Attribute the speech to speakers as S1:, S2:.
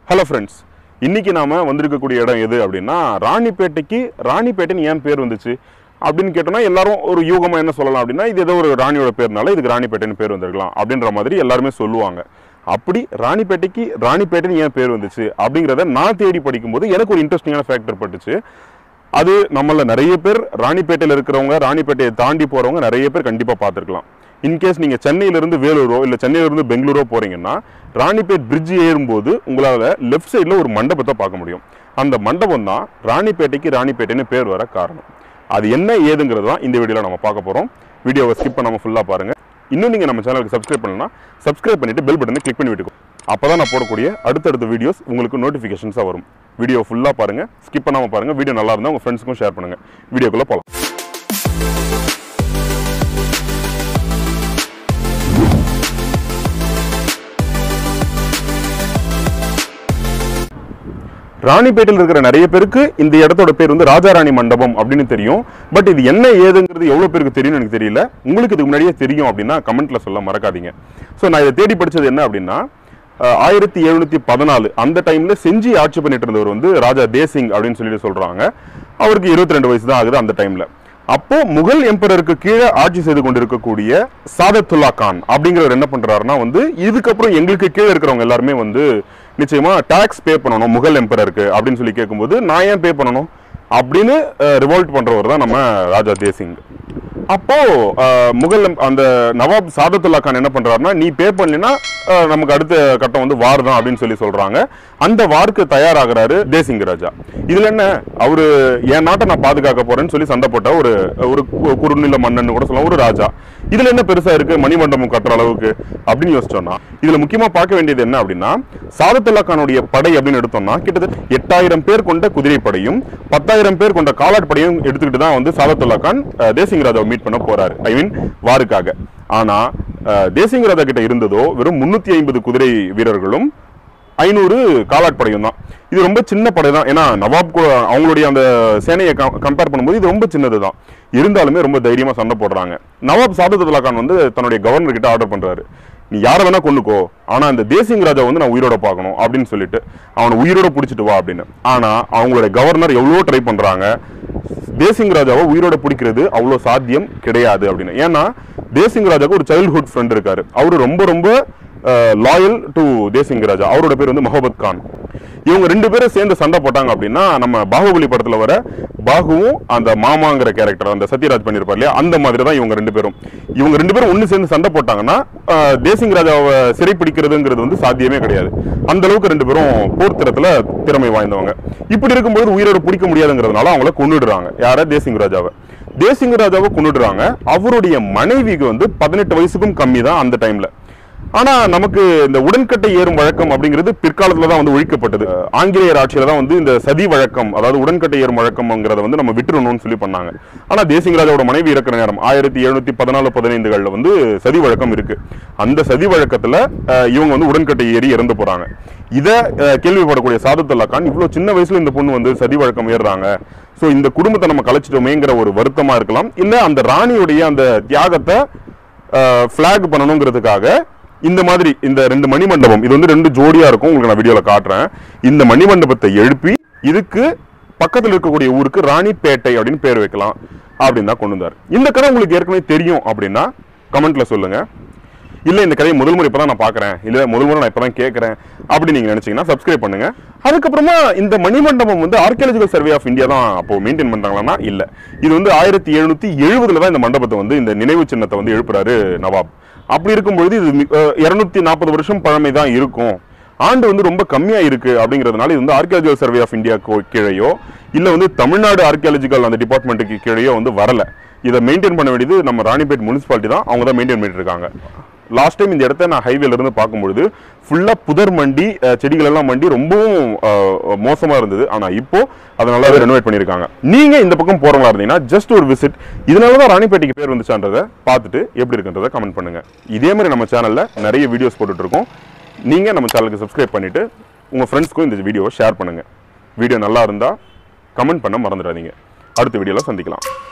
S1: hello friends இன்னைக்கு நாம வந்திருக்கக்கூடிய இடம் எது அப்படின்னா ராணிப்பேட்டைக்கு ராணிப்பேட்டைன்னு ஏன் பேர் வந்துச்சு அப்படின்னு கேட்டோம்னா எல்லாரும் ஒரு யூகமா என்ன சொல்லலாம் அப்படின்னா இது ஏதோ ஒரு ராணியோட பேர்னால இதுக்கு ராணிப்பேட்டைன்னு பேர் வந்திருக்கலாம் அப்படின்ற மாதிரி எல்லாருமே சொல்லுவாங்க அப்படி ராணிப்பேட்டைக்கு ராணிப்பேட்டைன்னு ஏன் பேர் வந்துச்சு அப்படிங்கிறத நான் தேடி படிக்கும்போது எனக்கு ஒரு இன்ட்ரெஸ்டிங்கான ஃபேக்டர் பட்டுச்சு அது நம்மள நிறைய பேர் ராணிப்பேட்டையில் இருக்கிறவங்க ராணிப்பேட்டையை தாண்டி போறவங்க நிறைய பேர் கண்டிப்பா பார்த்துருக்கலாம் இன்கேஸ் நீங்க சென்னையிலிருந்து வேலூரோ இல்ல சென்னையிலிருந்து பெங்களூரோ போறீங்கன்னா ராணிப்பேட் பிரிட்ஜ் ஏறும்போது உங்களால லெஃப்ட் சைடுல ஒரு மண்டபத்தை பார்க்க முடியும் அந்த மண்டபம் தான் ராணிப்பேட்டைக்கு ராணிப்பேட்டைன்னு பேர் வர காரணம் அது என்ன ஏதுங்கிறது தான் இந்த வீடியோல நம்ம பார்க்க போறோம் வீடியோவை ஸ்கிப் பண்ணாம ஃபுல்லா பாருங்க இன்னும் நீங்க நம்ம சேனலுக்கு சப்ஸ்கிரைப் பண்ணலனா சப்ஸ்கிரைப் பண்ணிட்டு பெல் பட்டனை கிளிக் பண்ணி விட்டுக்கோ அப்பதான் நான் போடக்கூடிய அடுத்தடுத்த வீடியோஸ் உங்களுக்கு நோட்டிஃபிகேஷன்ஸாக வரும் வீடியோ ஃபுல்லா பாருங்க ஸ்கிப் பண்ணாம பாருங்க வீடியோ நல்லா இருந்தா உங்க ஃப்ரெண்ட்ஸ்க்கும் ஷேர் பண்ணுங்க வீடியோக்குள்ள போலாம் ராணிப்பேட்டையில் இருக்கிற நிறைய பேருக்கு இந்த இடத்தோட பேர் வந்து ராஜாராணி மண்டபம் அப்படின்னு தெரியும் பட் இது என்ன ஏதுங்கிறது எவ்வளவு பேருக்கு தெரியும்னு எனக்கு தெரியல உங்களுக்கு இதுக்கு முன்னாடியே தெரியும் அப்படின்னா கமெண்ட்ல சொல்ல மறக்காதீங்க ஸோ நான் இதை தேடி படிச்சது என்ன அப்படின்னா அஹ், ஆயிரத்தி எழுநூத்தி பதினாலு அந்த டைம்ல செஞ்சி ஆட்சி பண்ணிட்டு இருந்தவர் வந்து ராஜா தேசிங் அப்படின்னு சொல்லிட்டு சொல்றாங்க அவருக்கு இருபத்தி ரெண்டு வயசு தான் ஆகுது அந்த டைம்ல அப்போ முகல் எம்பரருக்கு கீழே ஆட்சி செய்து கொண்டிருக்கக்கூடிய சாதத்துல்லா கான் அப்படிங்கிறவர் என்ன பண்றாருன்னா வந்து இதுக்கப்புறம் எங்களுக்கு கீழே இருக்கிறவங்க எல்லாருமே வந்து நிச்சயமா டாக்ஸ் பே பண்ணணும் முகல் எம்பரருக்கு அப்படின்னு சொல்லி கேட்கும்போது நான் ஏன் பே பண்ணணும் அப்படின்னு ரிவோல்ட் பண்றவர் தான் நம்ம ராஜா தேசிங் அப்போ அஹ், முகல் em- அந்த நவாப் சாதத்துல்லா கான் என்ன பண்றாருன்னா நீ பே பண்ணலைன்னா அஹ், நமக்கு அடுத்த கட்டம் வந்து வார் தான் அப்படின்னு சொல்லி சொல்றாங்க அந்த வார்க்கு தயாராகிறாரு தேசிங் ராஜா இதுல என்ன அவரு என் நாட்டை நான் பாதுகாக்க போறேன்னு சொல்லி சண்டை போட்ட ஒரு ஒரு கு- குறுநில மன்னன் கூட சொல்லலாம் ஒரு ராஜா இதுல என்ன பெருசா இருக்கு மணிமண்டபம் கட்டுற அளவுக்கு அப்படின்னு யோசிச்சோம்னா இதுல முக்கியமா பார்க்க வேண்டியது என்ன அப்படின்னா சாதத்துல்லா கானுடைய படை அப்படின்னு எடுத்தோம்னா கிட்டத்தட்ட எட்டாயிரம் பேர் கொண்ட குதிரைப்படையும் பத்தாயிரம் பேர் கொண்ட காலாட் படையும் எடுத்துக்கிட்டு தான் வந்து சாதத்துல்லா கான் அஹ், தேசிங் ராஜாவை மீட் பண்ண போறாரு ஐ மீன் வாருக்காக ஆனா அஹ், தேசிங் ராஜா கிட்ட இருந்ததோ வெறும் முன்னூத்தி ஐம்பது குதிரை வீரர்களும் ஐநூறு காலாட் படையும் தான் இது ரொம்ப சின்ன படை தான் ஏன்னா நவாப் கூட அவங்களுடைய அந்த சேனையை கம்பேர் பண்ணும்போது இது ரொம்ப சின்னது தான் இருந்தாலுமே ரொம்ப தைரியமா சண்டை போடுறாங்க நவாப் சாதத்துல்லா கான் வந்து தன்னுடைய கவர்னர் கிட்ட ஆர்டர் பண்றாரு நீ யாரை வேணா கொண்டுக்கோ ஆனா இந்த தேசிங் ராஜா வந்து நான் உயிரோட பார்க்கணும் அப்படின்னு சொல்லிட்டு அவனை உயிரோட பிடிச்சிட்டு வா அப்படின்னு ஆனா அவங்களுடைய கவர்னர் எவ்வளவோ ட்ரை பண்றாங்க தேசிங் ராஜாவை உயிரோட பிடிக்கிறது அவ்வளோ சாத்தியம் கிடையாது அப்படின்னு ஏன்னா தேசிங் ராஜாவுக்கு ஒரு சைல்ட்ஹுட் ஃப்ரெண்ட் இருக்காரு அவரு ரொம்ப ரொம்ப லாயல் டு தேசிங் ராஜா அவரோட பேர் வந்து மொஹபத் கான் இவங்க ரெண்டு பேரும் சேர்ந்து சண்டை போட்டாங்க அப்படின்னா நம்ம பாகுபலி படத்துல வர பாகுவும் அந்த மாமாங்கிற கேரக்டர் அந்த சத்யராஜ் பண்ணியிருப்பார் இல்லையா அந்த மாதிரி தான் இவங்க ரெண்டு பேரும் இவங்க ரெண்டு பேரும் ஒண்ணு சேர்ந்து சண்டை போட்டாங்கன்னா அஹ், தேசிங் ராஜாவை சிறைப்பிடிக்கிறதுங்கிறது வந்து சாத்தியமே கிடையாது அந்த அளவுக்கு ரெண்டு பேரும் போர்த்திரத்துல திறமை வாய்ந்தவங்க இப்படி இருக்கும்போது உயிரோட பிடிக்க முடியாதுங்கிறதுனால அவங்கள கொண்டுடுறாங்க யார தேசிங் ராஜாவை தேசிங் ராஜாவை கொண்டுடுறாங்க அவருடைய மனைவிக்கு வந்து பதினெட்டு வயசுக்கும் கம்மி தான் அந்த டைம்ல ஆனா நமக்கு இந்த உடன்கட்டை ஏறும் வழக்கம் அப்படிங்கிறது பிற்காலத்துல தான் வந்து ஒழிக்கப்பட்டது ஆங்கிலேயர் ஆட்சியில தான் வந்து இந்த சதி வழக்கம் அதாவது உடன்கட்டை ஏறும் வழக்கம்ங்கிறத வந்து நம்ம விட்டுறணும்னு சொல்லி பண்ணாங்க ஆனா தேசிங் ராஜாவோட மனைவி இருக்கிற நேரம் ஆயிரத்தி எழுநூத்தி பதினாலு பதினைந்துகள்ல வந்து சதி வழக்கம் இருக்கு அந்த சதி வழக்கத்துல அஹ், இவங்க வந்து உடன்கட்டை ஏறி இறந்து போறாங்க இத அஹ், கேள்விப்படக்கூடிய சாதத்துல்லா கான் இவ்வளவு சின்ன வயசுல இந்த பொண்ணு வந்து சதி வழக்கம் ஏறுறாங்க சோ இந்த குடும்பத்தை நம்ம கலைச்சிட்டோமேங்கிற ஒரு வருத்தமா இருக்கலாம் இல்ல அந்த ராணியுடைய அந்த தியாகத்தை ஃபிளாக் பண்ணணுங்கிறதுக்காக இந்த மாதிரி இந்த ரெண்டு மணிமண்டபம் இது வந்து ரெண்டு ஜோடியா இருக்கும் உங்களுக்கு நான் வீடியோல காட்டுறேன் இந்த மணிமண்டபத்தை எழுப்பி இதுக்கு பக்கத்துல இருக்கக்கூடிய ஊருக்கு ராணிப்பேட்டை அப்படின்னு பேர் வைக்கலாம் அப்படின்னு தான் கொண்டு வந்தார் இந்த கதை உங்களுக்கு ஏற்கனவே தெரியும் அப்படின்னா கமெண்ட்ல சொல்லுங்க இல்ல இந்த கதையை முதல் முறை இப்பதான் நான் பாக்குறேன் இல்ல முதல் முறை நான் இப்பதான் கேட்கறேன் அப்படி நீங்க நினைச்சீங்கன்னா சப்ஸ்கிரைப் பண்ணுங்க அதுக்கப்புறமா இந்த மணிமண்டபம் வந்து ஆர்கியாலஜிக்கல் சர்வே ஆஃப் இந்தியா தான் அப்போ மெயின்டைன் பண்றாங்களா இல்ல இது வந்து ஆயிரத்தி எழுநூத்தி எழுபதுல தான் இந்த மண்டபத்தை வந்து இந்த நினைவு சின்னத்தை வந்து எழுப்புறாரு நவாப் அப்படி இருக்கும்பொழுது இது இருநூத்தி நாற்பது வருஷம் பழமை தான் இருக்கும் ஆண்டு வந்து ரொம்ப கம்மியா இருக்கு அப்படிங்கிறதுனால இது வந்து ஆர்கியாலஜிக்கல் சர்வே ஆஃப் இந்தியா கீழேயோ இல்ல வந்து தமிழ்நாடு ஆர்கியாலஜிக்கல் அந்த டிபார்ட்மெண்ட்டுக்கு கீழேயோ வந்து வரல இதை மெயின்டைன் பண்ண வேண்டியது நம்ம ராணிப்பேட் முனிசிபாலிட்டி தான் அவங்க தான் மெயின்டைன் பண்ணிட்டு இருக்காங்க லாஸ்ட் டைம் இந்த இடத்த நான் ஹைவேல இருந்து பார்க்கும்பொழுது ஃபுல்லா புதர் மண்டி அஹ், செடிகள் எல்லாம் மண்டி ரொம்பவும் அஹ், மோசமா இருந்தது ஆனா இப்போ அதை நல்லாவே ரெனோவேட் பண்ணிருக்காங்க நீங்க இந்த பக்கம் போறவங்களா இருந்தீங்கன்னா ஜஸ்ட் ஒரு விசிட் இதனால தான் ராணிப்பேட்டைக்கு பேர் வந்துச்சான்றதை பார்த்துட்டு எப்படி இருக்குன்றதை கமெண்ட் பண்ணுங்க இதே மாதிரி நம்ம சேனல்ல நிறைய வீடியோஸ் போட்டுட்டு இருக்கோம் நீங்க நம்ம சேனலுக்கு சப்ஸ்கிரைப் பண்ணிட்டு உங்க ஃப்ரெண்ட்ஸ்க்கும் இந்த வீடியோவை ஷேர் பண்ணுங்க வீடியோ நல்லா இருந்தா கமெண்ட் பண்ண மறந்துடாதீங்க அடுத்த வீடியோல சந்திக்கலாம்